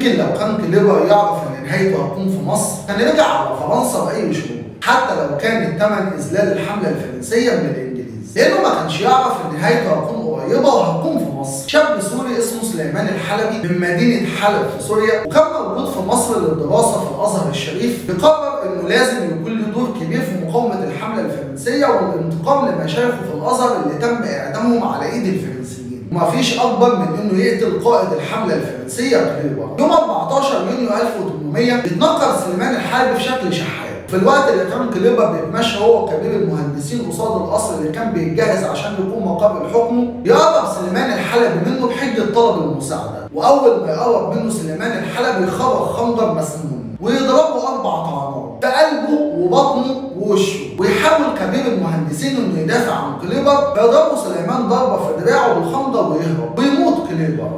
يمكن لو كان كليبر يعرف ان نهايته هتكون في مصر كان رجع على فرنسا باي شروط حتى لو كان الثمن اذلال الحمله الفرنسيه من الانجليز لانه ما كانش يعرف ان نهايته هتكون قريبه وهتكون في مصر شاب سوري اسمه سليمان الحلبي من مدينه حلب في سوريا وكان موجود في مصر للدراسه في الازهر الشريف بيقرر انه لازم يكون له دور كبير في مقاومه الحمله الفرنسيه والانتقام لمشايخه في الازهر اللي تم اعدامهم على ايد الفرنسيين ومفيش اكبر من انه يقتل قائد الحمله الفرنسيه كليبر يوم 14 يونيو 1800 اتنقل سليمان الحلبي في شكل شحات في الوقت اللي كان كليبر بيتمشى هو وكبير المهندسين قصاد القصر اللي كان بيتجهز عشان يكون مقابل حكمه يقرب سليمان الحلبي منه بحجه طلب المساعده واول ما يقرب منه سليمان الحلبي يخرج خنجر مسنون ويضربه اربع طعنات في قلبه وبطنه ووشه ويحاول كبير المهندسين انه يدافع عن كليبر فيضربه سليمان ضربه في دراعه بالخنجر ويهرب ويموت كليبر